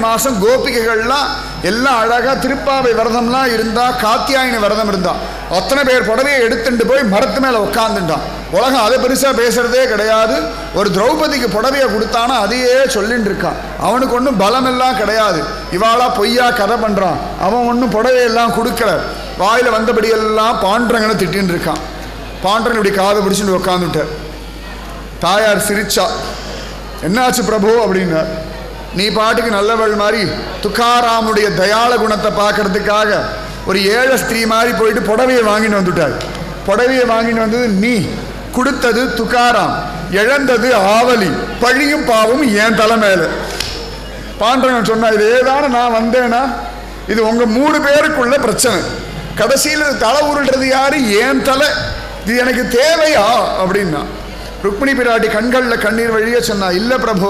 மாதம் கோபிகைகள்லாம் எல்லாம் அழகாக திருப்பாவை விரதம்லாம் இருந்தா காத்தியாயினி விரதம் இருந்தா அத்தனை பேர் புடவையை எடுத்துட்டு போய் மரத்து மேலே உட்காந்துட்டான் உலகம் அதை பெருசாக பேசுறதே கிடையாது ஒரு திரௌபதிக்கு புடவையை கொடுத்தானா அதையே சொல்லிட்டு இருக்கான் அவனுக்கு ஒன்றும் பலம் எல்லாம் கிடையாது இவாளா பொய்யா கதை பண்ணுறான் அவன் ஒன்றும் புடவையெல்லாம் கொடுக்கல வாயில் வந்தபடியெல்லாம் பாண்டரங்கனை திட்டின்னு இருக்கான் பாண்டரன் இப்படி காதை பிடிச்சிட்டு உட்காந்துட்டார் தாயார் சிரிச்சா என்னாச்சு பிரபு அப்படின்னார் நீ பாட்டுக்கு நல்லவள் மாதிரி துக்காராமுடைய தயாள குணத்தை பார்க்கறதுக்காக ஒரு ஏழை ஸ்திரீ மாதிரி போயிட்டு புடவையை வாங்கிட்டு வந்துட்டாள் புடவையை வாங்கிட்டு வந்தது நீ கொடுத்தது துக்காராம் இழந்தது ஆவலி பழியும் பாவம் என் தலை மேல பாண்டவன் சொன்னா இது ஏதான நான் வந்தேனா இது உங்க மூணு பேருக்குள்ள பிரச்சனை கடைசியில் தலை உருள்றது யாரு ஏன் தலை இது எனக்கு தேவையா அப்படின்னா ருக்மிணி பிராட்டி கண்களில் கண்ணீர் வழிய சொன்னா இல்லை பிரபு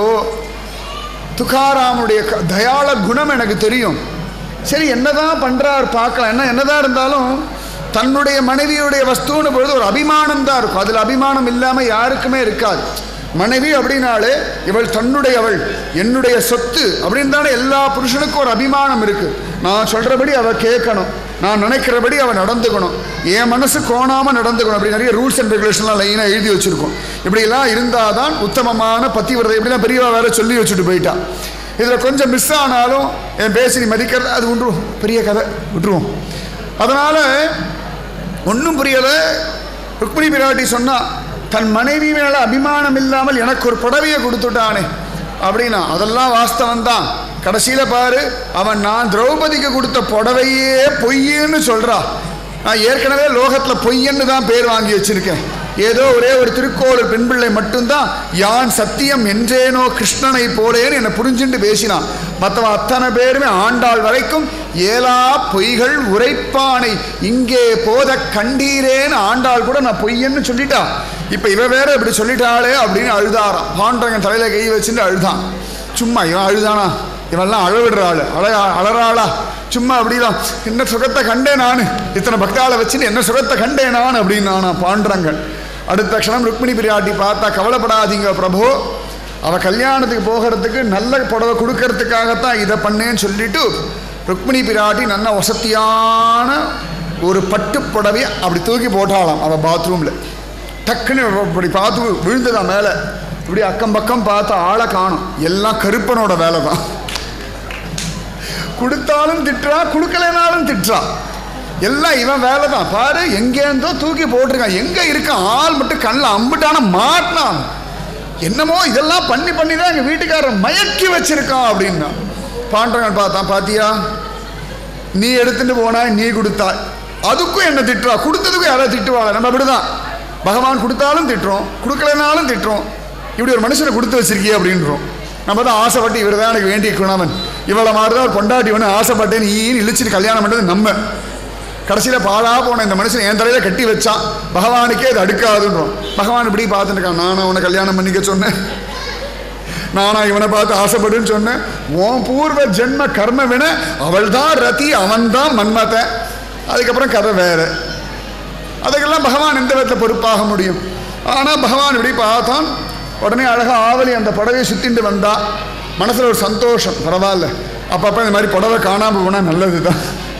துகாராமுடைய க- தயாள குணம் எனக்கு தெரியும் சரி என்னதான் பண்றார் பார்க்கலாம் என்ன என்னதான் இருந்தாலும் தன்னுடைய மனைவியுடைய வஸ்துன்னு பொழுது ஒரு அபிமானம் தான் இருக்கும் அதில் அபிமானம் இல்லாமல் யாருக்குமே இருக்காது மனைவி அப்படின்னாலே இவள் தன்னுடையவள் என்னுடைய சொத்து அப்படின்னு தானே எல்லா புருஷனுக்கும் ஒரு அபிமானம் இருக்கு நான் சொல்றபடி அவ கேட்கணும் நான் நினைக்கிறபடி அவன் நடந்துக்கணும் என் மனசு கோணாம நடந்துக்கணும் அப்படி நிறைய ரூல்ஸ் அண்ட் ரெகுலேஷன்லாம் லைனாக எழுதி வச்சிருக்கோம் இப்படிலாம் இருந்தால் தான் உத்தமமான பத்திவிரதை இப்படிலாம் பெரியவா வேற சொல்லி வச்சுட்டு போயிட்டான் இதில் கொஞ்சம் மிஸ் ஆனாலும் என் பேசி நீ மதிக்கிறது அது விட்டுருவோம் பெரிய கதை விட்டுருவோம் அதனால ஒன்றும் புரியலை ருக்மிணி பிராட்டி சொன்னா தன் மனைவி மேல அபிமானம் இல்லாமல் எனக்கு ஒரு புடவையை கொடுத்துட்டானே அப்படின்னா அதெல்லாம் வாஸ்தவம் தான் கடைசியில பாரு அவன் நான் திரௌபதிக்கு கொடுத்த புடவையே பொய்ன்னு சொல்றா நான் ஏற்கனவே லோகத்துல பொய்யன்னு தான் பேர் வாங்கி வச்சிருக்கேன் ஏதோ ஒரே ஒரு திருக்கோளூர் பெண் பிள்ளை மட்டும்தான் யான் சத்தியம் என்றேனோ கிருஷ்ணனை போலேன்னு என்னை புரிஞ்சுட்டு பேசினான் மற்றவன் அத்தனை பேருமே ஆண்டாள் வரைக்கும் ஏலா பொய்கள் உரைப்பானை இங்கே போத கண்டீரேன்னு ஆண்டாள் கூட நான் பொய்யன்னு சொல்லிட்டா இப்போ இவ வேற இப்படி சொல்லிட்டாளே அப்படின்னு அழுதாராம் பாண்டவன் தலையில கை வச்சுட்டு அழுதான் சும்மா இவன் அழுதானா இவெல்லாம் அழவிடுற ஆளு அழகா அழறாளா சும்மா அப்படிதான் என்ன சுகத்தை கண்டேன் நான் இத்தனை பக்தாளை வச்சுட்டு என்ன சுகத்தை கண்டேன் நான் அப்படின்னு நான் பாண்டரங்கன் அடுத்த க்ஷணம் ருக்மிணி பிரியாட்டி பார்த்தா கவலைப்படாதீங்க பிரபு அவ கல்யாணத்துக்கு போகிறதுக்கு நல்ல புடவை கொடுக்கறதுக்காகத்தான் இதை பண்ணேன்னு சொல்லிட்டு ருக்மிணி பிராட்டி நல்ல வசதியான ஒரு பட்டு புடவையை அப்படி தூக்கி போட்டாளாம் அவள் பாத்ரூமில் டக்குன்னு இப்படி பார்த்து விழுந்ததா மேலே இப்படி அக்கம் பக்கம் பார்த்து ஆளை காணும் எல்லாம் கருப்பனோட வேலை தான் கொடுத்தாலும் திட்டுறா கொடுக்கலைனாலும் திட்டுறா எல்லாம் இவன் வேலை தான் பாரு எங்கேருந்தோ தூக்கி போட்டிருக்கான் எங்க இருக்கான் ஆள் மட்டும் கண்ணில் அம்பிட்டான மாட்டினான் என்னமோ இதெல்லாம் பண்ணி பண்ணி தான் எங்க வீட்டுக்காரன் மயக்கி வச்சிருக்கான் அப்படின்னா பாண்டவன் பார்த்தான் பாத்தியா நீ எடுத்துட்டு போனாய் நீ கொடுத்தாய் அதுக்கும் என்ன திட்டுறா கொடுத்ததுக்கும் யாராவது திட்டுவாங்க நம்ம அப்படிதான் பகவான் கொடுத்தாலும் திட்டுறோம் கொடுக்கலனாலும் திட்டுறோம் இப்படி ஒரு மனுஷனை கொடுத்து வச்சிருக்கியே அப்படின்றோம் நம்ம தான் ஆசைப்பட்டு இவர் தான் எனக்கு வேண்டிய குணவன் இவளை மாதிரி தான் ஒரு பொண்டாட்டி ஒன்று ஆசைப்பட்டேன் நீ இழிச்சிட்டு கல்யாணம் பண்ணுறது நம்ம கடைசியில் பாழா போன இந்த மனுஷன் என் தலையில கட்டி வச்சான் பகவானுக்கே இது அடுக்காதுன்றோம் பகவான் இப்படி பார்த்துட்டு இருக்கான் நானும் உன்னை கல்யாணம் பண்ணிக்க சொன்னேன் நானா இவனை பார்த்து ஆசைப்படுன்னு சொன்னேன் உன் பூர்வ ஜென்ம கர்ம வின அவள் தான் ரதி அவன் தான் மன்மத அதுக்கப்புறம் கதை வேற அதுக்கெல்லாம் பகவான் எந்த விதத்தில் பொறுப்பாக முடியும் ஆனால் பகவான் இப்படி பார்த்தான் உடனே அழகா ஆவலி அந்த புடவையை சுத்திட்டு வந்தா மனசுல ஒரு சந்தோஷம் பரவாயில்ல அப்பப்போ இந்த மாதிரி புடவை காணாமல் போனால் நல்லது தான்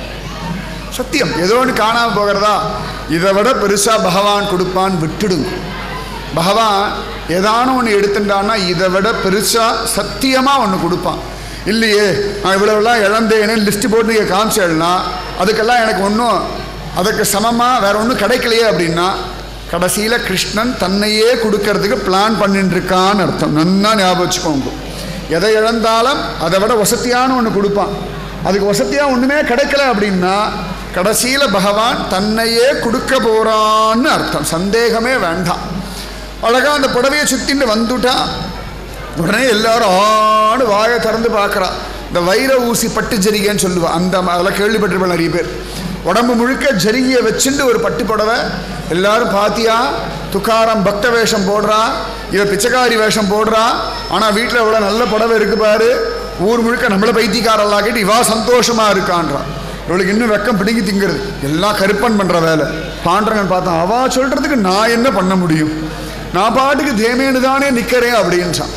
சத்தியம் ஏதோ ஒன்று காணாமல் போகிறதா இதை விட பெருசாக பகவான் கொடுப்பான் விட்டுடுங்க பகவான் ஏதானும் ஒன்று எடுத்துட்டான்னா இதை விட பெருசாக சத்தியமாக ஒன்று கொடுப்பான் இல்லையே நான் இவ்வளவுலாம் இழந்தேனே லிஸ்ட் போட்டு நீங்கள் காமிச்சேன்னா அதுக்கெல்லாம் எனக்கு ஒன்றும் அதுக்கு சமமாக வேற ஒன்றும் கிடைக்கலையே அப்படின்னா கடைசியில் கிருஷ்ணன் தன்னையே கொடுக்கறதுக்கு பிளான் பண்ணிட்டு இருக்கான்னு அர்த்தம் நன்னா ஞாபகம் வச்சுக்கோங்க எதை இழந்தாலும் அதை விட வசதியான ஒன்று கொடுப்பான் அதுக்கு வசதியாக ஒன்றுமே கிடைக்கல அப்படின்னா கடைசியில் பகவான் தன்னையே கொடுக்க போறான்னு அர்த்தம் சந்தேகமே வேண்டாம் அழகா அந்த புடவையை சுத்தின்னு வந்துட்டா உடனே எல்லாரும் ஆடு வாயை திறந்து பார்க்கறா இந்த வைர ஊசி பட்டு ஜரிகைன்னு சொல்லுவா அந்த ம- அதெல்லாம் கேள்விப்பட்டிருப்பேன் நிறைய பேர் உடம்பு முழுக்க ஜரிகையை வச்சுட்டு ஒரு பட்டு புடவை எல்லாரும் பாத்தியா துக்காரம் பக்த வேஷம் போடுறா இவ பிச்சைக்காரி வேஷம் போடுறா ஆனா வீட்டில் இவ்வளோ நல்ல புடவை இருக்கு பாரு ஊர் முழுக்க நம்மள பைத்தியக்காரெல்லாம் இவா சந்தோஷமா இருக்கான்றா இவளுக்கு இன்னும் வெக்கம் பிடுங்கி திங்கிறது எல்லாம் கருப்பன் பண்ற வேலை பாண்டரங்கன் பார்த்தான் அவா சொல்றதுக்கு நான் என்ன பண்ண முடியும் நான் பாட்டுக்கு தேமேனு தானே நிக்கிறேன் அப்படின்றான்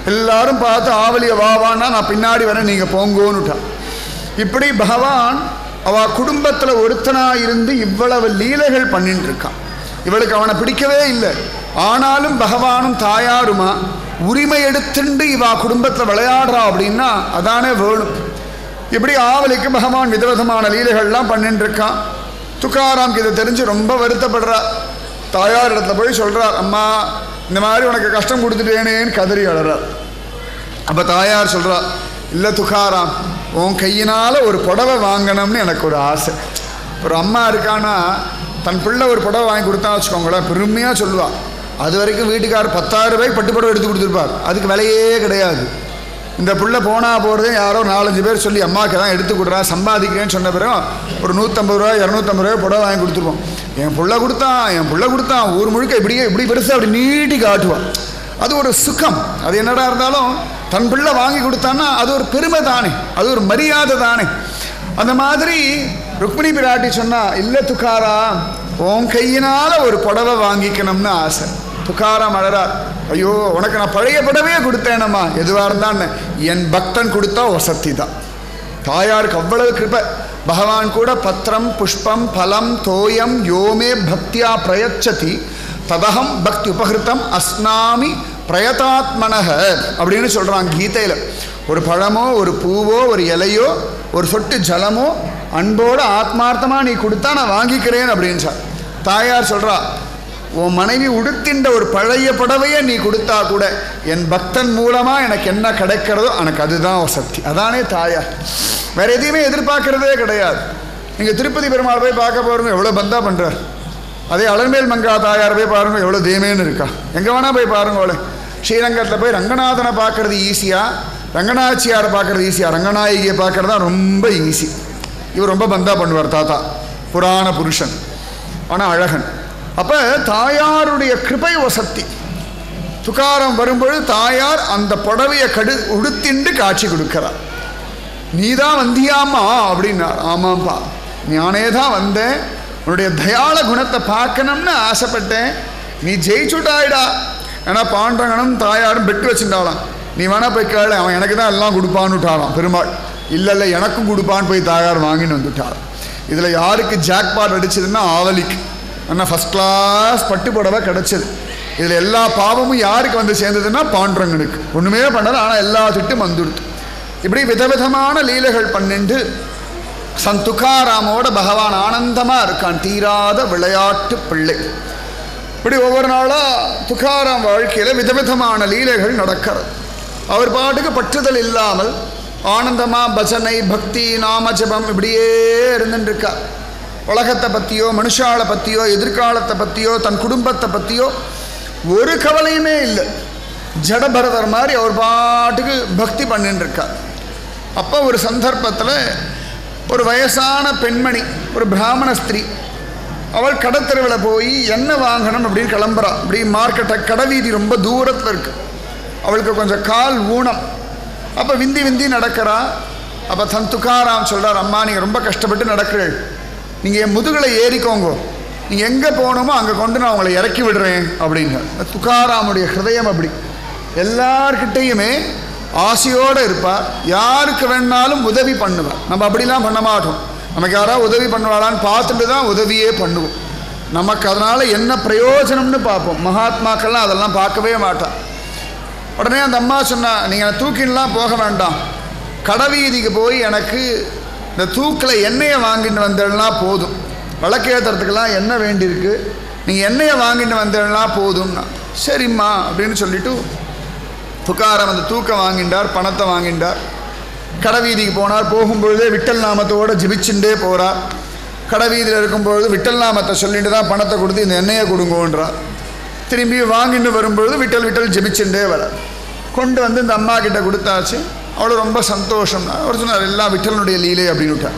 எல்லாரும் பார்த்து ஆவலிய வாவான்னா நான் பின்னாடி வரேன் நீங்கள் போங்கோன்னுட்டா இப்படி பகவான் அவ குடும்பத்தில் ஒருத்தனா இருந்து இவ்வளவு லீலைகள் பண்ணிட்டு இருக்கான் இவளுக்கு அவனை பிடிக்கவே இல்லை ஆனாலும் பகவானும் தாயாருமா உரிமை எடுத்துண்டு இவா குடும்பத்தில் விளையாடுறா அப்படின்னா அதானே வேணும் இப்படி ஆவலிக்கு பகவான் விதவிதமான லீலைகள்லாம் பண்ணிட்டு இருக்கான் துக்காராம்க்கு இதை தெரிஞ்சு ரொம்ப வருத்தப்படுறா தாயார் இடத்துல போய் சொல்றார் அம்மா இந்த மாதிரி உனக்கு கஷ்டம் கொடுத்துட்டேனேன்னு கதறி அழறார் அப்போ தாயார் சொல்றா இல்லை துக்காராம் உன் கையினால ஒரு புடவை வாங்கணும்னு எனக்கு ஒரு ஆசை ஒரு அம்மா இருக்கானா தன் பிள்ளை ஒரு புடவை வாங்கி கொடுத்தா வச்சுக்கோங்களேன் பெருமையாக சொல்லுவா அது வரைக்கும் வீட்டுக்காரர் பத்தாயிரம் ரூபாய்க்கு பட்டு புடவை எடுத்து கொடுத்துருப்பார் அதுக்கு விலையே கிடையாது இந்த புள்ள போனா போகிறதே யாரோ நாலஞ்சு பேர் சொல்லி அம்மாவுக்கு தான் எடுத்து கொடுறா சம்பாதிக்கிறேன்னு சொன்ன பிறகு ஒரு நூற்றம்பது ரூபா இரநூத்தம்பது ரூபாய் புடவை வாங்கி கொடுத்துருவோம் என் புள்ள கொடுத்தான் என் புள்ள கொடுத்தான் ஊர் முழுக்க இப்படியே இப்படி பெருசு அப்படி நீட்டி காட்டுவான் அது ஒரு சுகம் அது என்னடா இருந்தாலும் தன் பிள்ளை வாங்கி கொடுத்தான்னா அது ஒரு பெருமை தானே அது ஒரு மரியாதை தானே அந்த மாதிரி ருக்மிணி பிராட்டி சொன்னா இல்லை துக்காரா உன் கையினால ஒரு புடவை வாங்கிக்கணும்னு ஆசை துக்காராம் அழறார் ஐயோ உனக்கு நான் பழைய புடவையே கொடுத்தேனம்மா எதுவாக இருந்தான்னு என் பக்தன் கொடுத்தா வசதி தான் தாயாருக்கு அவ்வளவு கிருபை பகவான் கூட பத்திரம் புஷ்பம் பலம் தோயம் யோமே பக்தியா பிரயச்சதி ததகம் பக்தி உபகிருத்தம் அஸ்னாமி பிரயதாத்மனக அப்படின்னு சொல்கிறான் கீதையில் ஒரு பழமோ ஒரு பூவோ ஒரு இலையோ ஒரு சொட்டு ஜலமோ அன்போடு ஆத்மார்த்தமாக நீ கொடுத்தா நான் வாங்கிக்கிறேன் அப்படின்னு சார் தாயார் சொல்கிறா உன் மனைவி உடுத்தின்ற ஒரு பழைய புடவையை நீ கொடுத்தா கூட என் பக்தன் மூலமாக எனக்கு என்ன கிடைக்கிறதோ எனக்கு அதுதான் சக்தி அதானே தாயார் வேற எதையுமே எதிர்பார்க்கறதே கிடையாது நீங்கள் திருப்பதி பெருமாள் போய் பார்க்க போகிறவங்க எவ்வளோ பந்தா பண்ணுறார் அதே அலர்மேல் மங்கா தாயார் போய் பாருங்க எவ்வளோ தேமேன்னு இருக்கா எங்கே வேணால் போய் பாருங்க அவளை ஸ்ரீரங்கத்தில் போய் ரங்கநாதனை பார்க்கறது ஈஸியாக ரங்கநாச்சியாரை பார்க்கறது ஈஸியாக ரங்கநாயகியை பார்க்கறது தான் ரொம்ப ஈஸி இவர் ரொம்ப பந்தா பண்ணுவார் தாத்தா புராண புருஷன் ஆனால் அழகன் அப்போ தாயாருடைய கிருபை வசத்தி துக்காரம் வரும்பொழுது தாயார் அந்த புடவையை கடு உடுத்திண்டு காட்சி கொடுக்கிறார் நீ தான் வந்தியாமா அப்படின்னார் ஆமாம்ப்பா நானே தான் வந்தேன் உன்னுடைய தயாள குணத்தை பார்க்கணும்னு ஆசைப்பட்டேன் நீ ஜெயிச்சுட்டாயிடா ஏன்னா பாண்டங்கனும் தாயாரும் பெட்டு வச்சுட்டாளாம் நீ வேணா போய் கேளு அவன் எனக்கு தான் எல்லாம் கொடுப்பான்னு விட்டாளாம் பெருமாள் இல்லை இல்லை எனக்கும் கொடுப்பான்னு போய் தாயார் வாங்கின்னு வந்துட்டாள் இதில் யாருக்கு ஜாக்பாட் அடிச்சதுன்னா ஆவலிக்கு ஆனால் ஃபஸ்ட் கிளாஸ் பட்டு புடவை கிடச்சது இதில் எல்லா பாவமும் யாருக்கு வந்து சேர்ந்ததுன்னா பாண்டரங்கனுக்கு ஒன்றுமே பண்ணல ஆனால் எல்லா திட்டும் வந்துடுது இப்படி விதவிதமான லீலைகள் பண்ணிண்டு சந்துகாராமோட பகவான் ஆனந்தமாக இருக்கான் தீராத விளையாட்டு பிள்ளை இப்படி ஒவ்வொரு நாளாக துக்காராம் வாழ்க்கையில் விதவிதமான லீலைகள் நடக்கிறது அவர் பாட்டுக்கு பற்றுதல் இல்லாமல் ஆனந்தமாக பஜனை பக்தி நாம ஜபம் இப்படியே இருந்துட்டு இருக்கார் உலகத்தை பற்றியோ மனுஷாலை பற்றியோ எதிர்காலத்தை பற்றியோ தன் குடும்பத்தை பற்றியோ ஒரு கவலையுமே இல்லை ஜடபரதர் மாதிரி அவர் பாட்டுக்கு பக்தி பண்ணிட்டு இருக்கார் அப்போ ஒரு சந்தர்ப்பத்தில் ஒரு வயசான பெண்மணி ஒரு பிராமண ஸ்திரீ அவள் கடத்தெருவில் போய் என்ன வாங்கணும் அப்படின்னு கிளம்புறா அப்படி மார்க்கெட்டை கடைவீதி ரொம்ப தூரத்தில் இருக்கு அவளுக்கு கொஞ்சம் கால் ஊனம் அப்போ விந்தி விந்தி நடக்கிறா அப்போ தன் துக்காராம் சொல்கிறார் அம்மா நீங்கள் ரொம்ப கஷ்டப்பட்டு நடக்கிறீள் நீங்கள் என் முதுகலை ஏறிக்கோங்க நீங்கள் எங்கே போகணுமோ அங்கே கொண்டு நான் உங்களை இறக்கி விடுறேன் அப்படின்னு துக்காராமுடைய ஹிருதயம் அப்படி எல்லார்கிட்டேயுமே ஆசையோடு இருப்பார் யாருக்கு வேணாலும் உதவி பண்ணுவார் நம்ம அப்படிலாம் பண்ண மாட்டோம் நமக்கு யாராவது உதவி பண்ணுவாளான்னு பார்த்துட்டு தான் உதவியே பண்ணுவோம் நமக்கு அதனால் என்ன பிரயோஜனம்னு பார்ப்போம் மகாத்மாக்கள்லாம் அதெல்லாம் பார்க்கவே மாட்டான் உடனே அந்த அம்மா சொன்னா நீங்கள் தூக்கின்லாம் போக வேண்டாம் கடைவீதிக்கு போய் எனக்கு இந்த தூக்கில் எண்ணெயை வாங்கிட்டு வந்தேன்னா போதும் விளக்கேற்றுறதுக்கெல்லாம் எண்ணெய் வேண்டியிருக்கு நீங்கள் எண்ணெயை வாங்கிட்டு வந்தேன்னா போதும்னா சரிம்மா அப்படின்னு சொல்லிட்டு துக்காரம் அந்த தூக்கம் வாங்கிண்டார் பணத்தை வாங்கிண்டார் கடைவீதிக்கு போனார் போகும்பொழுதே விட்டல் நாமத்தோடு ஜிபிச்சுட்டே போகிறார் கடைவீதியில் இருக்கும்பொழுது விட்டல் நாமத்தை சொல்லிட்டு தான் பணத்தை கொடுத்து இந்த எண்ணெயை கொடுங்கோன்றார் திரும்பி வாங்கிட்டு வரும்பொழுது விட்டல் விட்டல் ஜெபிச்சுட்டே வர கொண்டு வந்து இந்த அம்மா கிட்ட கொடுத்தாச்சு அவளும் ரொம்ப சந்தோஷம்னா அவர் சொன்னார் எல்லாம் விட்டலனுடைய லீலை அப்படின்னு விட்டார்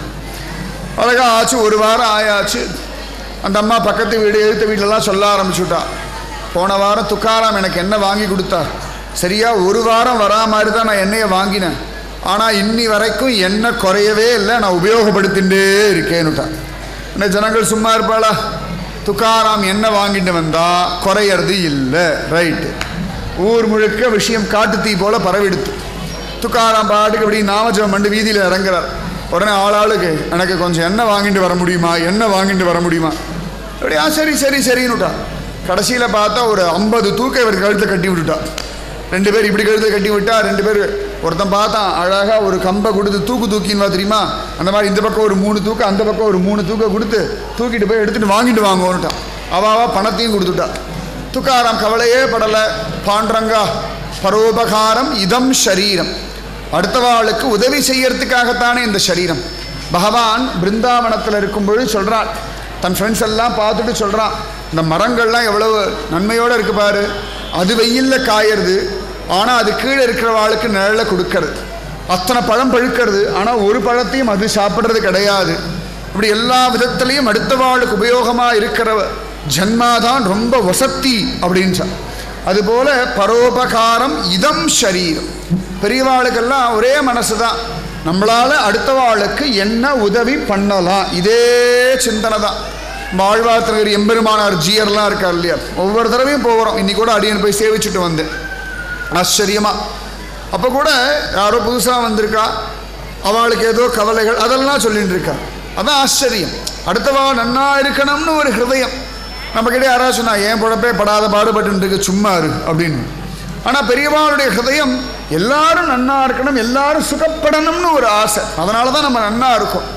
அழகாக ஆச்சு ஒரு வாரம் ஆயாச்சு அந்த அம்மா பக்கத்து வீடு எழுத்த வீட்டிலலாம் சொல்ல ஆரம்பிச்சுட்டா போன வாரம் துக்காராம் எனக்கு என்ன வாங்கி கொடுத்தார் சரியா ஒரு வாரம் வரா மாதிரி தான் நான் எண்ணெயை வாங்கினேன் ஆனால் இன்னி வரைக்கும் எண்ணெய் குறையவே இல்லை நான் உபயோகப்படுத்திகிட்டே இருக்கேன்னுட்டான் என்ன ஜனங்கள் சும்மா இருப்பாளா துக்காராம் என்ன வாங்கிட்டு வந்தா குறையறது இல்லை ரைட்டு ஊர் முழுக்க விஷயம் காட்டு தீ போல பரவிடுத்து துக்காராம் பாட்டுக்கு இப்படி நாமஜபம் பண்ணி வீதியில் இறங்குறார் உடனே ஆளாளுக்கு எனக்கு கொஞ்சம் எண்ணெய் வாங்கிட்டு வர முடியுமா எண்ணெய் வாங்கிட்டு வர முடியுமா அப்படியா சரி சரி சரின்னுட்டா கடைசியில் பார்த்தா ஒரு ஐம்பது தூக்க இவர் கழுத்தை கட்டி விட்டுட்டா ரெண்டு பேர் இப்படி கழுத்தை கட்டி விட்டா ரெண்டு பேர் ஒருத்தன் பார்த்தான் அழகாக ஒரு கம்பை கொடுத்து தூக்கு தூக்கின்னு தெரியுமா அந்த மாதிரி இந்த பக்கம் ஒரு மூணு தூக்கு அந்த பக்கம் ஒரு மூணு தூக்க கொடுத்து தூக்கிட்டு போய் எடுத்துட்டு வாங்கிட்டு வாங்குவோன்னுட்டான் அவாவா பணத்தையும் கொடுத்துட்டா துக்காராம் கவலையே படலை பாண்டரங்கா பரோபகாரம் இதம் ஷரீரம் அடுத்தவாளுக்கு உதவி செய்யறதுக்காகத்தானே இந்த சரீரம் பகவான் பிருந்தாவனத்தில் இருக்கும்பொழுது சொல்கிறான் தன் ஃப்ரெண்ட்ஸ் எல்லாம் பார்த்துட்டு சொல்கிறான் இந்த மரங்கள்லாம் எவ்வளவு நன்மையோடு இருக்கு பாரு அது வெயிலில் காயறது ஆனால் அது கீழே இருக்கிறவாளுக்கு நிழலை கொடுக்கறது அத்தனை பழம் பழுக்கிறது ஆனால் ஒரு பழத்தையும் அது சாப்பிட்றது கிடையாது இப்படி எல்லா விதத்திலையும் அடுத்தவாளுக்கு உபயோகமாக இருக்கிற ஜன்மாதான் ரொம்ப வசத்தி அப்படின்னு அதுபோல பரோபகாரம் இதம் சரீரம் பெரியவாளுக்கெல்லாம் ஒரே மனசு தான் நம்மளால அடுத்தவாளுக்கு என்ன உதவி பண்ணலாம் இதே சிந்தனை தான் வாழ்வாத்திரர் எம்பெருமானார் ஜியர்லாம் இருக்கார் இல்லையா ஒவ்வொரு தடவையும் போகிறோம் இன்னைக்கு கூட அடியன் போய் சேவிச்சுட்டு வந்தேன் ஆச்சரியமா அப்போ கூட யாரோ புதுசாக வந்திருக்கா அவளுக்கு ஏதோ கவலைகள் அதெல்லாம் சொல்லிட்டு இருக்கா அதான் ஆச்சரியம் அடுத்தவா நன்னா இருக்கணும்னு ஒரு ஹிருதயம் நம்மக்கிட்ட யாராவது சொன்னா ஏன் பொழப்பே படாத பாடுபட்டு இருக்கு சும்மா இரு அப்படின்னு ஆனால் பெரியவாளுடைய ஹிருதயம் எல்லாரும் நன்னா இருக்கணும் எல்லாரும் சுகப்படணும்னு ஒரு ஆசை அதனால தான் நம்ம நன்னா இருக்கோம்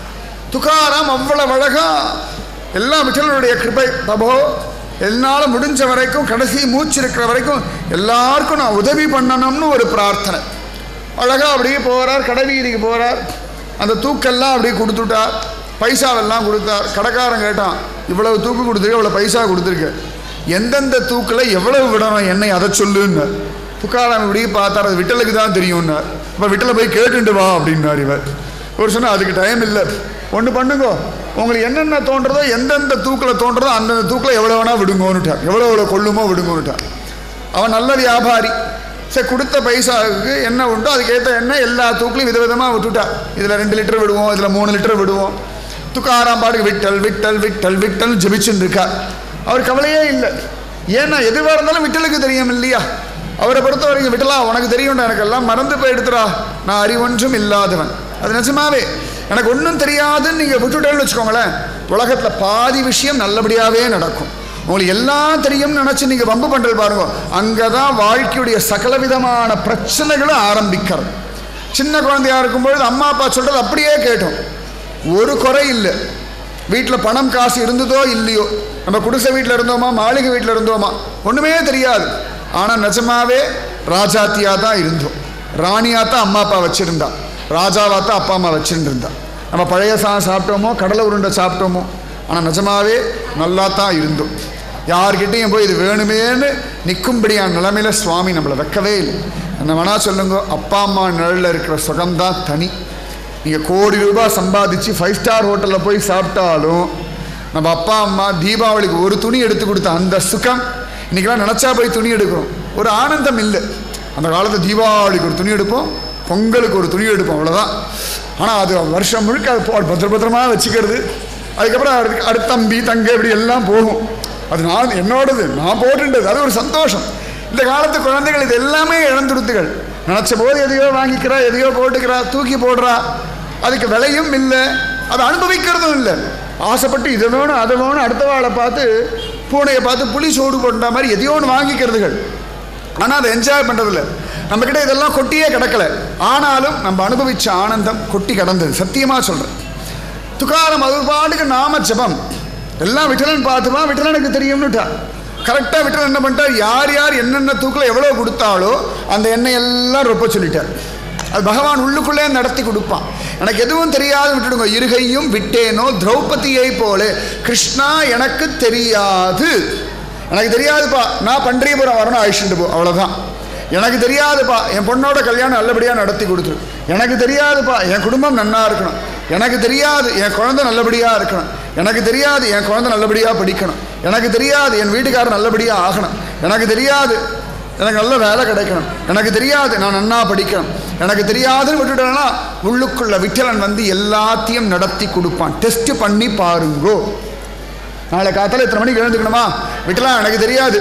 துகாராம் அவ்வளவு அழகா எல்லாம் விட்டலனுடைய கிருபை பிரபோ என்னால் முடிஞ்ச வரைக்கும் கடைசி மூச்சு இருக்கிற வரைக்கும் எல்லாருக்கும் நான் உதவி பண்ணணும்னு ஒரு பிரார்த்தனை அழகா அப்படியே போகிறார் கடை வீதிக்கு போகிறார் அந்த தூக்கெல்லாம் அப்படியே கொடுத்துட்டார் பைசாவெல்லாம் கொடுத்தார் கடைக்காரன் கேட்டான் இவ்வளவு தூக்கு கொடுத்துருக்க இவ்வளோ பைசா கொடுத்துருக்க எந்தெந்த தூக்கில் எவ்வளவு விடணும் என்னை அதை சொல்லுன்னு துக்காராம் இப்படி பார்த்தார் அது விட்டலுக்கு தான் தெரியும்னார் இப்போ விட்டலை போய் கேட்டுட்டு வா அப்படின்னார் இவர் ஒரு சொன்னால் அதுக்கு டைம் இல்லை ஒன்று பண்ணுங்க உங்களுக்கு என்னென்ன தோன்றதோ எந்தெந்த தூக்கில் தோன்றதோ அந்தந்த தூக்கில் எவ்வளோ வேணால் விடுங்கோன்னுட்டார் எவ்வளோ எவ்வளோ கொள்ளுமோ விடுங்கோன்னுட்டார் அவன் நல்ல வியாபாரி சரி கொடுத்த பைசாவுக்கு என்ன உண்டோ அதுக்கேற்ற எண்ணெய் எல்லா தூக்கிலையும் விதவிதமாக விட்டுட்டார் இதில் ரெண்டு லிட்டர் விடுவோம் இதில் மூணு லிட்டர் விடுவோம் துக்காராம் பாட்டுக்கு விட்டல் விட்டல் விட்டல் விட்டல் ஜெபிச்சுன்னு இருக்கார் அவர் கவலையே இல்லை ஏன்னா எதுவாக இருந்தாலும் விட்டலுக்கு தெரியும் இல்லையா அவரை பொறுத்த வரைக்கும் விட்டலா உனக்கு தெரியும்டா எனக்கு எல்லாம் மறந்து போய் எடுத்துடா நான் அறிவொன்றும் இல்லாதவன் அது நிஜமாவே எனக்கு ஒன்றும் தெரியாதுன்னு நீங்கள் விட்டுட்டேன்னு வச்சுக்கோங்களேன் உலகத்தில் பாதி விஷயம் நல்லபடியாகவே நடக்கும் உங்களுக்கு எல்லாம் தெரியும்னு நினச்சி நீங்கள் வம்பு பண்ணுறது பாருங்க அங்கே தான் வாழ்க்கையுடைய சகல விதமான பிரச்சனைகளும் ஆரம்பிக்கிறது சின்ன குழந்தையா இருக்கும்பொழுது அம்மா அப்பா சொல்கிறது அப்படியே கேட்டோம் ஒரு குறை இல்லை வீட்டில் பணம் காசு இருந்ததோ இல்லையோ நம்ம குடிசை வீட்டில் இருந்தோமா மாளிகை வீட்டில் இருந்தோமா ஒன்றுமே தெரியாது ஆனால் நிஜமாவே ராஜாத்தியாக தான் இருந்தோம் ராணியாக தான் அம்மா அப்பா வச்சுருந்தா ராஜாவாக தான் அப்பா அம்மா வச்சுருந்துருந்தா நம்ம பழைய சா சாப்பிட்டோமோ கடலை உருண்டை சாப்பிட்டோமோ ஆனால் நிஜமாவே நல்லா தான் இருந்தோம் யார்கிட்டையும் போய் இது வேணுமேன்னு நிற்கும்படியான நிலைமையில சுவாமி நம்மளை வைக்கவே இல்லை என்ன வேணா சொல்லுங்க அப்பா அம்மா நிழலில் இருக்கிற சுகம்தான் தனி நீங்கள் கோடி ரூபாய் சம்பாதிச்சு ஃபைவ் ஸ்டார் ஹோட்டலில் போய் சாப்பிட்டாலும் நம்ம அப்பா அம்மா தீபாவளிக்கு ஒரு துணி எடுத்து கொடுத்த அந்த சுகம் இன்றைக்கெல்லாம் நினச்சா போய் துணி எடுக்கிறோம் ஒரு ஆனந்தம் இல்லை அந்த காலத்தில் தீபாவளிக்கு ஒரு துணி எடுப்போம் பொங்கலுக்கு ஒரு துணி எடுப்போம் அவ்வளோதான் ஆனால் அது வருஷம் முழுக்க அது போ- பத்திர பத்திரமா வச்சுக்கிறது அதுக்கப்புறம் அடுத்து அடுத்த தம்பி தங்க இப்படி எல்லாம் போகும் அது நான் என்னோடது நான் போட்டுன்றது அது ஒரு சந்தோஷம் இந்த காலத்து குழந்தைகள் இது எல்லாமே இழந்துடுத்துகள் நினச்ச போது எதையோ வாங்கிக்கிறா எதையோ போட்டுக்கிறா தூக்கி போடுறா அதுக்கு விலையும் இல்லை அதை அனுபவிக்கிறதும் இல்லை ஆசைப்பட்டு இதை வேணும் அதை வேணும் அடுத்த வாழை பார்த்து பூனையை பார்த்து புலி சோடு போட்ட மாதிரி எதையோ ஒன்று வாங்கிக்கிறதுகள் ஆனால் அதை என்ஜாய் பண்ணுறதில்ல நம்மக்கிட்ட இதெல்லாம் கொட்டியே கிடக்கல ஆனாலும் நம்ம அனுபவிச்ச ஆனந்தம் கொட்டி கிடந்தது சத்தியமாக சொல்கிறேன் துக்காரம் அது பாட்டுக்கு நாம ஜபம் எல்லாம் விட்டலன் பார்த்துமா விட்டலனுக்கு தெரியும்னுட்டா கரெக்டாக விட்டலன் என்ன பண்ணிட்டார் யார் யார் என்னென்ன தூக்கில் எவ்வளோ கொடுத்தாலோ அந்த எண்ணெய் எல்லாம் ரொப்ப சொல்லிட்டார் அது பகவான் உள்ளுக்குள்ளே நடத்தி கொடுப்பான் எனக்கு எதுவும் தெரியாது விட்டுடுங்க இருகையும் விட்டேனோ திரௌபதியை போல கிருஷ்ணா எனக்கு தெரியாது எனக்கு தெரியாதுப்பா நான் பன்றியபுரம் வரணும் அழிச்சுட்டு போ அவ்வளோதான் எனக்கு தெரியாதுப்பா என் பொண்ணோட கல்யாணம் நல்லபடியாக நடத்தி கொடுத்துரு எனக்கு தெரியாதுப்பா என் குடும்பம் நன்னா இருக்கணும் எனக்கு தெரியாது என் குழந்தை நல்லபடியாக இருக்கணும் எனக்கு தெரியாது என் குழந்தை நல்லபடியாக படிக்கணும் எனக்கு தெரியாது என் வீட்டுக்காரர் நல்லபடியாக ஆகணும் எனக்கு தெரியாது எனக்கு நல்ல வேலை கிடைக்கணும் எனக்கு தெரியாது நான் நன்னா படிக்கணும் எனக்கு தெரியாதுன்னு விட்டுட்டேன்னா உள்ளுக்குள்ள விட்டலன் வந்து எல்லாத்தையும் நடத்தி கொடுப்பான் டெஸ்ட் பண்ணி பாருங்கோ நாளை காத்தால இத்தனை மணிக்கு எழுந்துக்கணுமா விட்டலாம் எனக்கு தெரியாது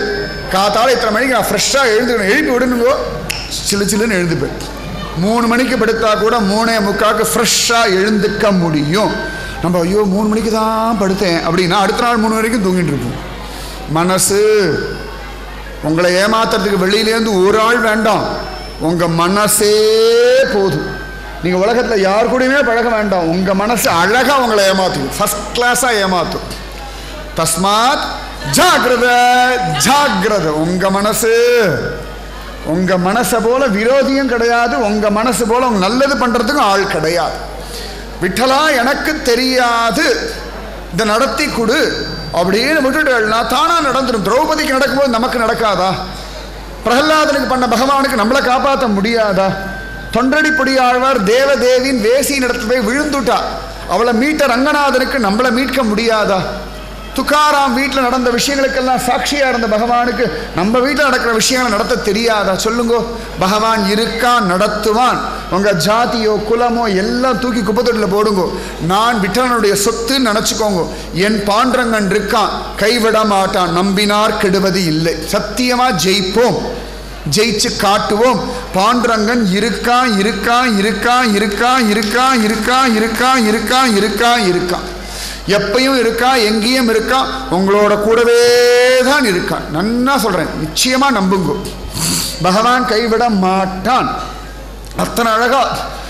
காத்தால இத்தனை மணிக்கு நான் ஃப்ரெஷ்ஷாக எழுந்துக்கணும் எழுப்பி விடணுங்கோ சிலு சில்லுன்னு எழுந்துப்பேன் மூணு மணிக்கு படுத்தா கூட மூணே முக்காக்கு ஃப்ரெஷ்ஷாக எழுந்துக்க முடியும் நம்ம ஐயோ மூணு மணிக்கு தான் படுத்தேன் அப்படின்னா அடுத்த நாள் மூணு வரைக்கும் தூங்கிட்டு இருப்போம் மனசு உங்களை ஏமாத்துறதுக்கு வெளியிலேருந்து ஒரு ஆள் வேண்டாம் உங்கள் மனசே போதும் நீங்கள் உலகத்தில் யார் கூடயுமே பழக வேண்டாம் உங்கள் மனசு அழகாக உங்களை ஏமாற்றும் ஃபஸ்ட் கிளாஸாக ஏமாற்றும் தஸ்மாத் ஜாகிரத ஜாகிரத உங்க மனசு உங்க மனசை போல விரோதியும் கிடையாது உங்க மனசு போல உங்க நல்லது பண்றதுக்கும் ஆள் கிடையாது விட்டலா எனக்கு தெரியாது இதை நடத்தி கொடு அப்படின்னு விட்டுட்டேன்னா தானா நடந்துடும் திரௌபதிக்கு நடக்கும்போது நமக்கு நடக்காதா பிரகலாதனுக்கு பண்ண பகவானுக்கு நம்மளை காப்பாற்ற முடியாதா தொண்டடி பொடியாழ்வார் தேவதேவின் வேசி நடத்து போய் விழுந்துட்டா அவளை மீட்ட ரங்கநாதனுக்கு நம்மளை மீட்க முடியாதா துக்காராம் வீட்டில் நடந்த விஷயங்களுக்கெல்லாம் சாட்சியா இருந்த பகவானுக்கு நம்ம வீட்டில் நடக்கிற விஷயங்களை நடத்த தெரியாதா சொல்லுங்க பகவான் இருக்கான் நடத்துவான் உங்க ஜாதியோ குலமோ எல்லாம் தூக்கி குப்பத்தொட்டில் போடுங்க நான் விட்டலனுடைய சொத்துன்னு நினச்சிக்கோங்க என் பாண்டரங்கன் இருக்கான் கைவிட மாட்டான் நம்பினார் கெடுவது இல்லை சத்தியமா ஜெயிப்போம் ஜெயிச்சு காட்டுவோம் பாண்டரங்கன் இருக்கான் இருக்கான் இருக்கான் இருக்கான் இருக்கான் இருக்கான் இருக்கான் இருக்கான் இருக்கான் இருக்கான் எப்பயும் இருக்கா எங்கேயும் இருக்கா உங்களோட கூடவே தான் இருக்கான் நன்னா சொல்றேன் நிச்சயமா நம்புங்க பகவான் கைவிட மாட்டான் அத்தனை அழகா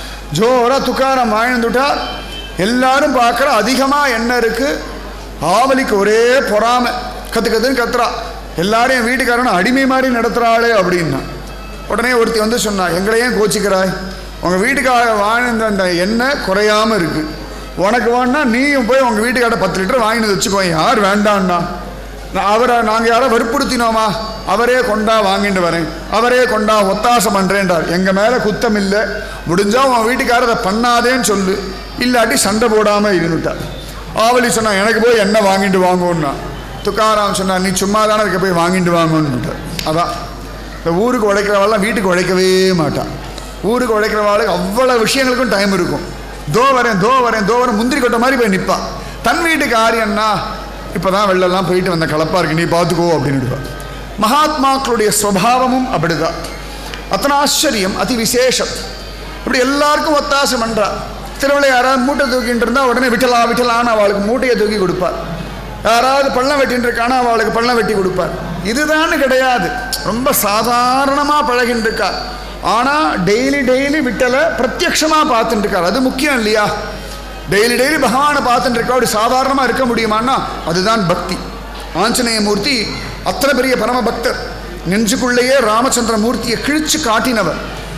ஜோரா துக்காரம் வாழ்ந்துட்டார் எல்லாரும் பார்க்குற அதிகமாக என்ன இருக்கு ஆவலிக்கு ஒரே பொறாமை கத்து கத்துன்னு கத்துறா எல்லாரும் என் வீட்டுக்காரனும் அடிமை மாதிரி நடத்துகிறாளே அப்படின்னா உடனே ஒருத்தி வந்து சொன்னா எங்களை ஏன் கோச்சிக்கிறாய் உங்கள் வீட்டுக்கார வாழ்ந்த அந்த எண்ணெய் குறையாம இருக்கு உனக்கு வேணா நீயும் போய் உங்கள் வீட்டுக்கார பத்து லிட்டர் வாங்கினது வச்சுக்கோ யார் வேண்டான்னா நான் அவரை நாங்கள் யாரோ வற்புறுத்தினோமா அவரே கொண்டா வாங்கிட்டு வரேன் அவரே கொண்டா ஒத்தாசம் பண்ணுறேன்றார் எங்கள் மேலே குத்தம் இல்லை முடிஞ்சா உன் வீட்டுக்காரர் அதை பண்ணாதேன்னு சொல்லு இல்லாட்டி சண்டை போடாமல் இருந்துட்டார் ஆவலி சொன்னா எனக்கு போய் என்ன வாங்கிட்டு வாங்குன்னா துக்காராம் சொன்னா நீ சும்மா தானே இருக்க போய் வாங்கிட்டு வாங்கன்னு அதான் இந்த ஊருக்கு உழைக்கிறவாள்லாம் வீட்டுக்கு உழைக்கவே மாட்டான் ஊருக்கு உழைக்கிறவாளுக்கு அவ்வளோ விஷயங்களுக்கும் டைம் இருக்கும் தோ வரேன் தோ வரேன் தோ வரேன் முந்திரி கொட்டை மாதிரி போய் நிற்பா தன் வீட்டுக்கு ஆரியன்னா இப்போ தான் வெள்ளெல்லாம் போயிட்டு வந்த கலப்பா இருக்கு நீ பார்த்துக்கோ அப்படின்னு மகாத்மாக்களுடைய சுவாவமும் அப்படிதான் அத்தனை ஆச்சரியம் அதி விசேஷம் இப்படி எல்லாருக்கும் ஒத்தாசம் பண்றா திருவிழா யாராவது மூட்டை தூக்கிட்டு இருந்தா உடனே விட்டலா விட்டலான்னு அவளுக்கு மூட்டையை தூக்கி கொடுப்பார் யாராவது பள்ளம் வெட்டின்னு இருக்கானா அவளுக்கு பள்ளம் வெட்டி கொடுப்பார் இதுதான் கிடையாது ரொம்ப சாதாரணமாக பழகின்னு இருக்கா ஆனால் டெய்லி டெய்லி விட்டலை பிரத்யக்ஷமாக பார்த்துட்டு இருக்கார் அது முக்கியம் இல்லையா டெய்லி டெய்லி பகவானை பார்த்துட்டு இருக்கா அப்படி சாதாரணமாக இருக்க முடியுமான்னா அதுதான் பக்தி ஆஞ்சநேய மூர்த்தி அத்தனை பெரிய பரம பக்தர் நெஞ்சுக்குள்ளேயே ராமச்சந்திர மூர்த்தியை கிழிச்சு காட்டினவர்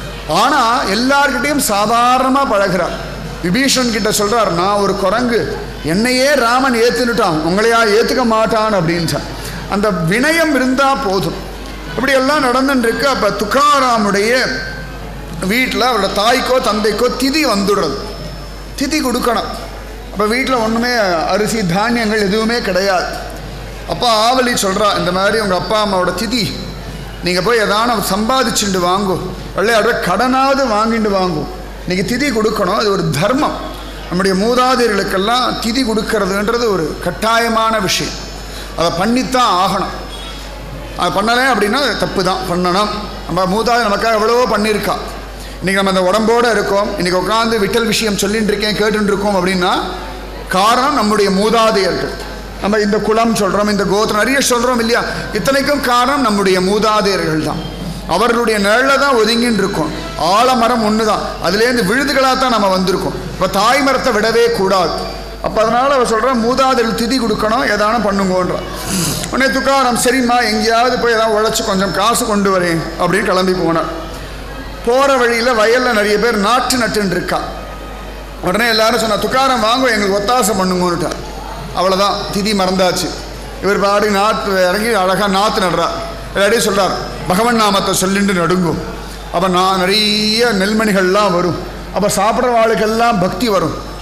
ஆனால் எல்லார்கிட்டையும் சாதாரணமாக பழகிறார் விபீஷன் கிட்ட சொல்றார் நான் ஒரு குரங்கு என்னையே ராமன் ஏத்துனுட்டான் உங்களையா ஏத்துக்க மாட்டான் அப்படின்றான் அந்த வினயம் இருந்தா போதும் இப்படி எல்லாம் நடந்துட்டு இருக்கு அப்ப துக்காராமுடைய வீட்டில் அவரோட தாய்க்கோ தந்தைக்கோ திதி வந்துடுறது திதி கொடுக்கணும் அப்போ வீட்டில் ஒன்றுமே அரிசி தானியங்கள் எதுவுமே கிடையாது அப்பா ஆவலி சொல்கிறா இந்த மாதிரி உங்கள் அப்பா அம்மாவோட திதி நீங்கள் போய் எதான சம்பாதிச்சுட்டு வாங்கும் வெள்ளையாடுற கடனாவது வாங்கிட்டு வாங்கும் இன்னைக்கு திதி கொடுக்கணும் அது ஒரு தர்மம் நம்முடைய மூதாதையர்களுக்கெல்லாம் திதி கொடுக்கறதுன்றது ஒரு கட்டாயமான விஷயம் அதை பண்ணித்தான் ஆகணும் அது பண்ணலை அப்படின்னா அது தப்பு தான் பண்ணணும் நம்ம மூதாதை நமக்காக எவ்வளவோ பண்ணியிருக்கா இன்றைக்கி நம்ம இந்த உடம்போடு இருக்கோம் இன்றைக்கி உட்காந்து விட்டல் விஷயம் சொல்லிட்டு இருக்கேன் கேட்டுட்டு இருக்கோம் அப்படின்னா காரணம் நம்முடைய மூதாதையர்கள் நம்ம இந்த குலம் சொல்கிறோம் இந்த கோத்திரம் நிறைய சொல்கிறோம் இல்லையா இத்தனைக்கும் காரணம் நம்முடைய மூதாதையர்கள் தான் அவர்களுடைய நிழலில் தான் ஒதுங்கின்னு இருக்கோம் ஆலமரம் ஒன்று தான் அதுலேருந்து விழுதுகளாக தான் நம்ம வந்திருக்கோம் இப்போ தாய் மரத்தை விடவே கூடாது அப்போ அதனால் அவர் சொல்கிறா மூதாதையர்கள் திதி கொடுக்கணும் எதான பண்ணுங்கன்ற உடனே துக்காரம் சரிம்மா எங்கேயாவது போய் ஏதாவது உழைச்சி கொஞ்சம் காசு கொண்டு வரேன் அப்படின்னு கிளம்பி போனார் போகிற வழியில் வயலில் நிறைய பேர் நாற்று நட்டுன்னு இருக்கா உடனே எல்லாரும் சொன்னா துக்காரம் வாங்க எங்களுக்கு ஒத்தாசை பண்ணுங்கன்னுட்டார் அவ்வளோதான் திதி மறந்தாச்சு இவர் பாடி நாற்று இறங்கி அழகாக நாற்று நடுறா எல்லாரையும் சொல்றார் பகவன் நாமத்தை சொல்லிட்டு நடுங்கும் அப்போ நான் நிறைய நெல்மணிகள்லாம் வரும் அப்போ சாப்பிட்ற வாளுக்கெல்லாம் பக்தி வரும்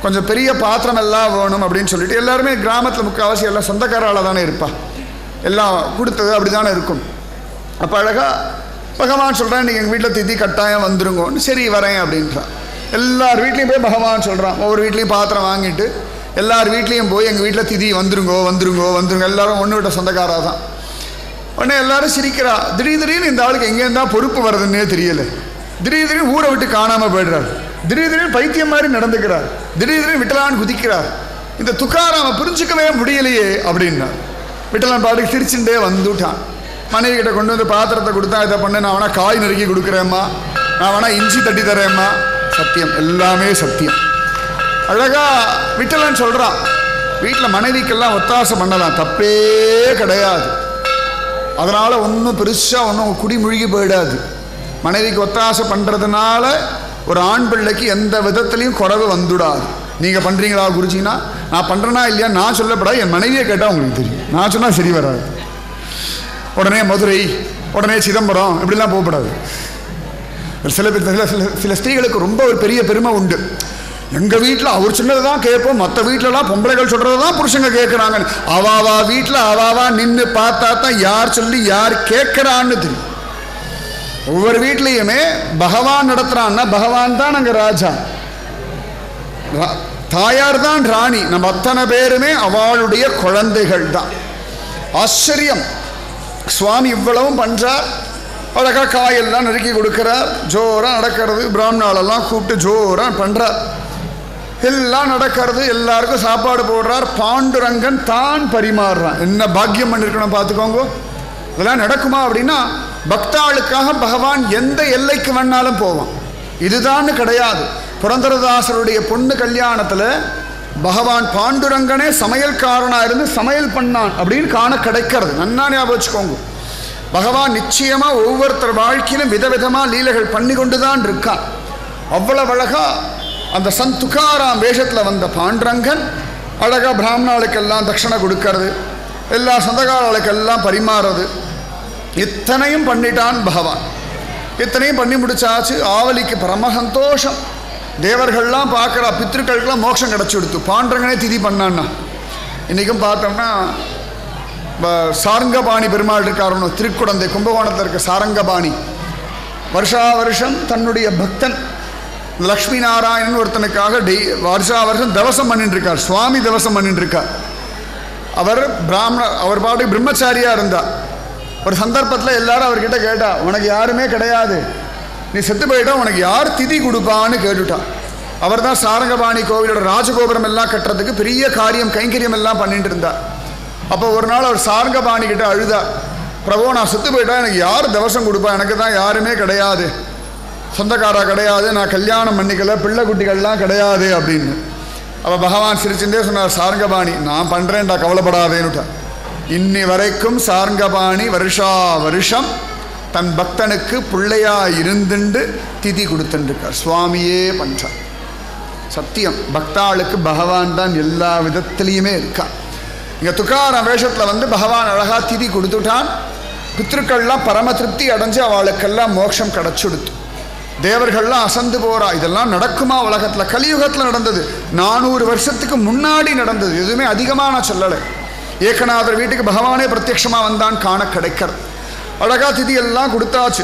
கொஞ்சம் பெரிய பாத்திரம் எல்லாம் வேணும் அப்படின்னு சொல்லிட்டு எல்லாருமே கிராமத்தில் முக்கால்வாசி எல்லாம் சொந்தக்காரால தானே இருப்பா எல்லாம் கொடுத்தது அப்படி தானே இருக்கும் அப்போ அழகாக பகவான் சொல்கிறான் நீங்கள் எங்கள் வீட்டில் திதி கட்டாயம் வந்துருங்கன்னு சரி வரேன் அப்படின்றான் எல்லார் வீட்லேயும் போய் பகவான் சொல்கிறான் ஒவ்வொரு வீட்லேயும் பாத்திரம் வாங்கிட்டு எல்லார் வீட்லேயும் போய் எங்கள் வீட்டில் திதி வந்துருங்கோ வந்துருங்கோ வந்துருங்க எல்லாரும் ஒன்று விட்ட சொந்தக்காரா தான் உடனே எல்லாரும் சிரிக்கிறா திடீர் திடீர்னு இந்த ஆளுக்கு எங்கேருந்தா பொறுப்பு வருதுன்னே தெரியல திடீர் திடீர்னு ஊரை விட்டு காணாமல் போயிடுறார் திடீர் திடீர்னு பைத்தியம் மாதிரி நடந்துக்கிறார் திடீர் திடீர்னு விட்டலான்னு குதிக்கிறார் இந்த துக்காராம புரிஞ்சுக்கவே முடியலையே அப்படின்னார் விட்டலான் பாட்டுக்கு சிரிச்சுட்டே வந்துட்டான் மனைவி கிட்ட கொண்டு வந்து பாத்திரத்தை கொடுத்தா இதை பண்ணு நான் வேணா காய் நறுக்கி கொடுக்குறேம்மா நான் வேணா இஞ்சி தட்டி தரேம்மா சத்தியம் எல்லாமே சத்தியம் அழகா விட்டலன் சொல்றான் வீட்டில் மனைவிக்கெல்லாம் ஒத்தாசை பண்ணலாம் தப்பே கிடையாது அதனால ஒன்றும் பெருசாக ஒன்றும் குடி முழுகி போயிடாது மனைவிக்கு ஒத்தாசை பண்ணுறதுனால ஒரு ஆண் பிள்ளைக்கு எந்த விதத்துலையும் குறைவு வந்துடாது நீங்கள் பண்ணுறீங்களா குருஜினா நான் பண்ணுறேனா இல்லையா நான் சொல்லப்படாது என் மனைவியை கேட்டால் உங்களுக்கு தெரியும் நான் சொன்னால் சரி வராது உடனே மதுரை உடனே சிதம்பரம் இப்படிலாம் போகப்படாது சில பேர் சில சில சில ஸ்திரீகளுக்கு ரொம்ப ஒரு பெரிய பெருமை உண்டு எங்கள் வீட்டில் அவர் சொன்னதை தான் கேட்போம் மற்ற வீட்டிலலாம் பொம்பளைகள் சொல்கிறத தான் புருஷங்க கேட்குறாங்க அவாவா வீட்டில் அவாவா நின்று பார்த்தா தான் யார் சொல்லி யார் கேட்குறான்னு தெரியும் ஒவ்வொரு வீட்லேயுமே பகவான் நடத்துகிறான்னா பகவான் தான் அங்கே ராஜா ரா- தாயார் தான் ராணி நம்ம அத்தனை பேருமே அவளுடைய குழந்தைகள் தான் ஆச்சரியம் சுவாமி இவ்வளவும் பண்றார் அழகா காயெல்லாம் நறுக்கி கொடுக்கிறார் ஜோரா நடக்கிறது பிராமணாலெல்லாம் கூப்பிட்டு ஜோரா பண்றார் எல்லாம் நடக்கிறது எல்லாருக்கும் சாப்பாடு போடுறார் பாண்டுரங்கன் தான் பரிமாறுறான் என்ன பாக்கியம் பண்ணிருக்கணும் பார்த்துக்கோங்க இதெல்லாம் நடக்குமா அப்படின்னா பக்தாளுக்காக பகவான் எந்த எல்லைக்கு வேணாலும் போவான் இதுதான்னு கிடையாது புரந்தரதாசருடைய பொண்ணு கல்யாணத்துல பகவான் பாண்டுரங்கனே சமையல்காரனா இருந்து சமையல் பண்ணான் அப்படின்னு காண கிடைக்கிறது நன்னா ஞாபகம் வச்சுக்கோங்க பகவான் நிச்சயமா ஒவ்வொருத்தர் வாழ்க்கையிலும் விதவிதமா லீலைகள் பண்ணி கொண்டு தான் இருக்கான் அவ்வளவு அழகா அந்த சந்த் துக்காராம் வேஷத்துல வந்த பாண்டுரங்கன் அழகா பிராமணாளுக்கெல்லாம் தட்சணை கொடுக்கறது எல்லா சொந்தக்காரர்களுக்கெல்லாம் பரிமாறுறது இத்தனையும் பண்ணிட்டான் பகவான் இத்தனையும் பண்ணி முடிச்சாச்சு ஆவலிக்கு பரம சந்தோஷம் தேவர்கள்லாம் பார்க்குறா பித்ருக்களுக்கெல்லாம் மோட்சம் கிடச்சி கொடுத்து பாண்டரங்கனே திதி பண்ணான்னா இன்றைக்கும் பார்த்தோம்னா ப- சாரங்கபாணி பெருமாள் இருக்காருன்னு திருக்குடந்தை கும்பகோணத்தில் இருக்க சாரங்கபாணி வருஷா வருஷம் தன்னுடைய பக்தன் லக்ஷ்மி நாராயணன் ஒருத்தனுக்காக டெய் வருஷா வருஷம் தவசம் பண்ணிட்டு இருக்கார் சுவாமி தவசம் பண்ணிட்டு இருக்கார் அவர் பிராமண அவர் பாட்டுக்கு பிரம்மச்சாரியா இருந்தார் ஒரு சந்தர்ப்பத்தில் எல்லாரும் அவர்கிட்ட கேட்டா உனக்கு யாருமே கிடையாது நீ செத்து போயிட்டா உனக்கு யார் திதி கொடுப்பான்னு கேட்டுட்டான் அவர் தான் சாரங்கபாணி கோவிலோட ராஜகோபுரம் எல்லாம் கட்டுறதுக்கு பெரிய காரியம் கைங்கரியம் எல்லாம் பண்ணிட்டு இருந்தார் அப்போ ஒரு நாள் அவர் சாரங்கபாணி கிட்ட அழுதார் பிரபு நான் செத்து போயிட்டா எனக்கு யார் தவசம் கொடுப்பா எனக்கு தான் யாருமே கிடையாது சொந்தக்காரா கிடையாது நான் கல்யாணம் பண்ணிக்கல பிள்ளை குட்டிகள்லாம் கிடையாது அப்படின்னு அப்போ பகவான் சிரிச்சுட்டே சொன்னார் சாரங்கபாணி நான் பண்ணுறேன்டா கவலைப்படாதேன்னுட்டா இன்னி வரைக்கும் சாரங்கபாணி வருஷா வருஷம் தன் பக்தனுக்கு பிள்ளையா இருந்துண்டு திதி கொடுத்துட்டுருக்கார் சுவாமியே பண்றார் சத்தியம் பக்தாளுக்கு பகவான் தான் எல்லா விதத்திலையுமே இருக்கான் இங்கே துக்காராம் வேஷத்தில் வந்து பகவான் அழகா திதி கொடுத்துட்டான் பித்ருக்கள்லாம் பரம திருப்தி அடைஞ்சு அவளுக்கெல்லாம் மோட்சம் கிடச்சுடுத்து தேவர்கள்லாம் அசந்து போறா இதெல்லாம் நடக்குமா உலகத்தில் கலியுகத்தில் நடந்தது நானூறு வருஷத்துக்கு முன்னாடி நடந்தது எதுவுமே அதிகமாக நான் சொல்லலை ஏகநாதர் வீட்டுக்கு பகவானே பிரத்யக்ஷமாக வந்தான் காண கிடைக்கிறது அழகா திதி எல்லாம் கொடுத்தாச்சு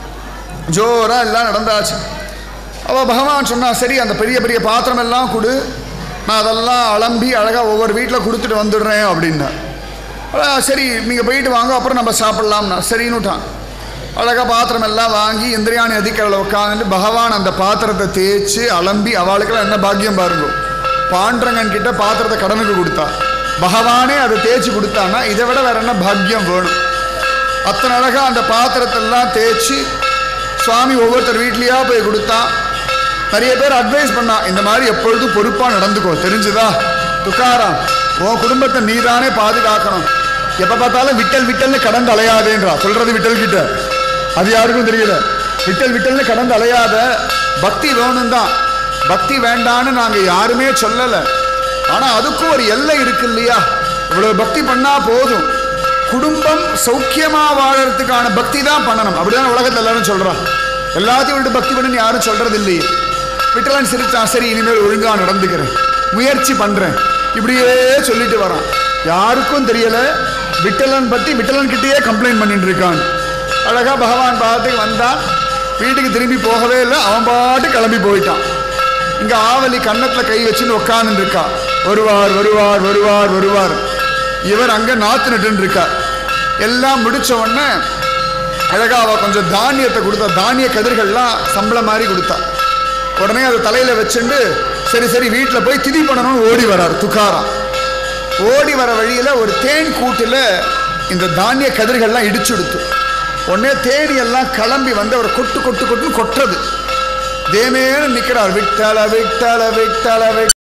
ஜோரா எல்லாம் நடந்தாச்சு அவள் பகவான் சொன்னா சரி அந்த பெரிய பெரிய பாத்திரம் எல்லாம் கொடு நான் அதெல்லாம் அலம்பி அழகாக ஒவ்வொரு வீட்டில் கொடுத்துட்டு வந்துடுறேன் அப்படின்னா அழகா, சரி நீங்கள் போயிட்டு வாங்க அப்புறம் நம்ம சாப்பிட்லாம்னா சரின்னுட்டான் அழகாக பாத்திரம் எல்லாம் வாங்கி இந்திரியாணி அதிக்கரில் உட்காந்துட்டு பகவான் அந்த பாத்திரத்தை தேய்ச்சி அலம்பி அவளுக்கெல்லாம் என்ன பாக்கியம் பாருங்க பாண்டரங்கன் கிட்ட பாத்திரத்தை கடனுக்கு கொடுத்தா பகவானே அதை தேய்ச்சி கொடுத்தான்னா இதை விட வேற என்ன பாக்கியம் வேணும் அத்தனை அழகா அந்த பாத்திரத்தெல்லாம் தேய்ச்சி சுவாமி ஒவ்வொருத்தர் வீட்லேயா போய் கொடுத்தான் நிறைய பேர் அட்வைஸ் பண்ணா இந்த மாதிரி எப்பொழுதும் பொறுப்பாக நடந்துக்கோ தெரிஞ்சுதா துக்காராம் உன் குடும்பத்தை நீதானே பாதுகாக்கணும் எப்போ பார்த்தாலும் விட்டல் விட்டல்னு கடந்து அலையாதேன்றா சொல்றது விட்டல் கிட்ட அது யாருக்கும் தெரியல விட்டல் விட்டல்னு கடந்து அலையாத பக்தி வேணும் தான் பக்தி வேண்டான்னு நாங்கள் யாருமே சொல்லலை ஆனால் அதுக்கும் ஒரு எல்லை இருக்கு இல்லையா இவ்வளவு பக்தி பண்ணா போதும் குடும்பம் சௌக்கியமா வாழறதுக்கான பக்தி தான் பண்ணணும் அப்படிதான் உலகத்துல எல்லாரும் சொல்றான் எல்லாத்தையும் விட்டு பக்தி பண்ணுன்னு யாரும் சொல்றது இல்லையே விட்டலன் சிரிச்சான் சரி இனிமேல் ஒழுங்கா நடந்துக்கிறேன் முயற்சி பண்றேன் இப்படியே சொல்லிட்டு வரான் யாருக்கும் தெரியல விட்டலன் பத்தி விட்டலன் கிட்டேயே கம்ப்ளைண்ட் பண்ணிட்டு இருக்கான் அழகா பகவான் பாட்டுக்கு வந்தான் வீட்டுக்கு திரும்பி போகவே இல்லை அவன் பாட்டு கிளம்பி போயிட்டான் இங்க ஆவலி கன்னத்துல கை வச்சுன்னு உட்கார்ந்து இருக்கா வருவார் வருவார் வருவார் வருவார் இவர் அங்க நாத்து நட்டுன்னு இருக்கார் எல்லாம் முடிச்ச உடனே அழகா அவ கொஞ்சம் தானியத்தை கொடுத்தா தானிய கதிர்கள்லாம் சம்பளம் மாதிரி கொடுத்தா உடனே அதை தலையில வச்சுண்டு சரி சரி வீட்டில் போய் திதி பண்ணணும்னு ஓடி வரார் துக்காராம் ஓடி வர வழியில ஒரு தேன் கூட்டுல இந்த தானிய கதிர்கள்லாம் இடிச்சு கொடுத்து உடனே தேனி எல்லாம் கிளம்பி வந்து அவரை கொட்டு கொட்டு கொட்டுன்னு கொட்டுறது தேமேன்னு நிக்கிறார் விட்டல விட்டல விட்டல விட்டல